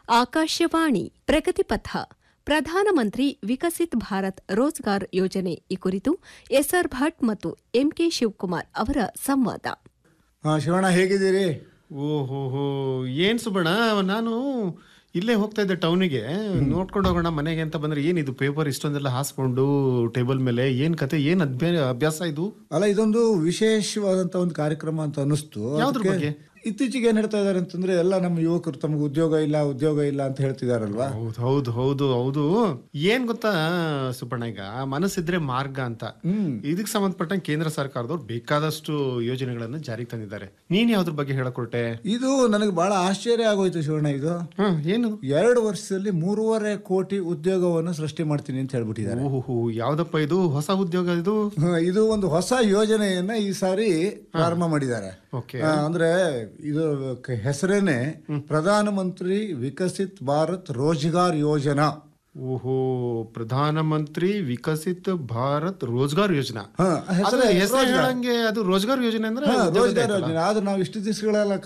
ಆಕಾಶವಾಣಿ ಪ್ರಗತಿಪಥ ಪ್ರಧಾನಮಂತ್ರಿ ವಿಕಸಿತ್ ಭಾರತ್ ರೋಜ್ಗಾರ್ ಯೋಜನೆ ಈ ಕುರಿತು ಎಸ್ಆರ್ ಭಟ್ ಮತ್ತು ಎಂಕೆ ಶಿವಕುಮಾರ್ ಅವರ ಸಂವಾದ ಹಾ ಶಿವಣ್ಣ ಹೇಗಿದ್ದೀರಿ ಓಹೋ ಹೋ ಏನ್ ಸುಬಣ್ಣ ನಾನು ಇಲ್ಲೇ ಹೋಗ್ತಾ ಇದ್ದೆ ಟೌನಿಗೆ ನೋಡ್ಕೊಂಡು ಹೋಗೋಣ ಮನೆಗೆ ಅಂತ ಬಂದ್ರೆ ಏನಿದು ಪೇಪರ್ ಇಷ್ಟೊಂದೆಲ್ಲ ಹಾಸ್ಕೊಂಡು ಟೇಬಲ್ ಮೇಲೆ ಏನ್ ಕತೆ ಏನ್ ಅಭ್ಯ- ಅಭ್ಯಾಸ ಇದು ಅಲ್ಲ ಇದೊಂದು ವಿಶೇಷವಾದಂತ ಒಂದು ಕಾರ್ಯಕ್ರಮ ಅಂತ ಅನಿಸ್ತು ಯಾವ್ದ್ರ ಅದಕ್ಕೆ ಬಗ್ಗೆ? ಇತ್ತೀಚೆಗೆ ಏನ್ ಹೇಳ್ತಾ ಇದಾರೆ ಅಂತಂದ್ರೆ ಎಲ್ಲ ನಮ್ಮ ಯುವಕರು ತಮಗೆ ಉದ್ಯೋಗ ಇಲ್ಲ ಉದ್ಯೋಗ ಇಲ್ಲ ಅಂತ ಹೇಳ್ತಿದಾರಲ್ವಾ ಹೌದು ಹೌದು ಹೌದು ಹೌದು ಏನ್ ಗೊತ್ತಾ ಸುಬ್ಬಣ್ಣ ಈಗ ಮನಸ್ಸಿದ್ರೆ ಮಾರ್ಗ ಅಂತ ಇದಕ್ಕೆ ಸಂಬಂಧಪಟ್ಟಂಗೆ ಕೇಂದ್ರ ಸರ್ಕಾರದವ್ರು ಬೇಕಾದಷ್ಟು ಯೋಜನೆಗಳನ್ನ ಜಾರಿಗೆ ತಂದಿದ್ದಾರೆ ನೀನ್ ಯಾವ್ದ್ರ ಬಗ್ಗೆ ಹೇಳಕೊಟ್ಟೆ ಇದು ನನಗೆ ಬಹಳ ಆಶ್ಚರ್ಯ ಆಗೋಯ್ತು ಶಿವಣ್ಣ ಇದು ಹ್ಮ್ ಏನು ಎರಡು ವರ್ಷದಲ್ಲಿ ಮೂರುವರೆ ಕೋಟಿ ಉದ್ಯೋಗವನ್ನು ಸೃಷ್ಟಿ ಮಾಡ್ತೀನಿ ಅಂತ ಹೇಳ್ಬಿಟ್ಟಿದ್ದಾರೆ ಓಹೋ ಯಾವ್ದಪ್ಪ ಇದು ಹೊಸ ಉದ್ಯೋಗ ಇದು ಹ, ಇದು ಒಂದು ಹೊಸ ಯೋಜನೆಯನ್ನ ಈ ಸಾರಿ ಪ್ರಾರಂಭ ಮಾಡಿದ್ದಾರೆ ಓಕೆ ಆ, ಅಂದ್ರೆ ಇದು ಕ- ಹೆಸರೇನೆ ಪ್ರಧಾನ ಮಂತ್ರಿ ವಿಕಸಿತ್ ಭಾರತ್ ರೋಜ್ಗಾರ್ ಯೋಜನಾ ಓಹೋ ಪ್ರಧಾನ ಮಂತ್ರಿ ವಿಕಸಿತ್ ಭಾರತ್ ರೋಜ್ಗಾರ್ ಯೋಜನಾ ಹ, ಅದ್ರ ಹೆಸರೇ ಹೆಸರು ಹೇಳಂಗೆ ಅದು ರೋಜ್ಗಾರ್ ಯೋಜನೆ ಅಂದ್ರೆ ಹ, ಉದ್ಯೋಗದ ರೋಜ್ಗಾರ್ ಆಯ್ತಲ್ಲ? ಯೋಜನೆ ಆದ್ರೆ ನಾವು ಇಷ್ಟು ದಿವಸಗಳೆಲ್ಲ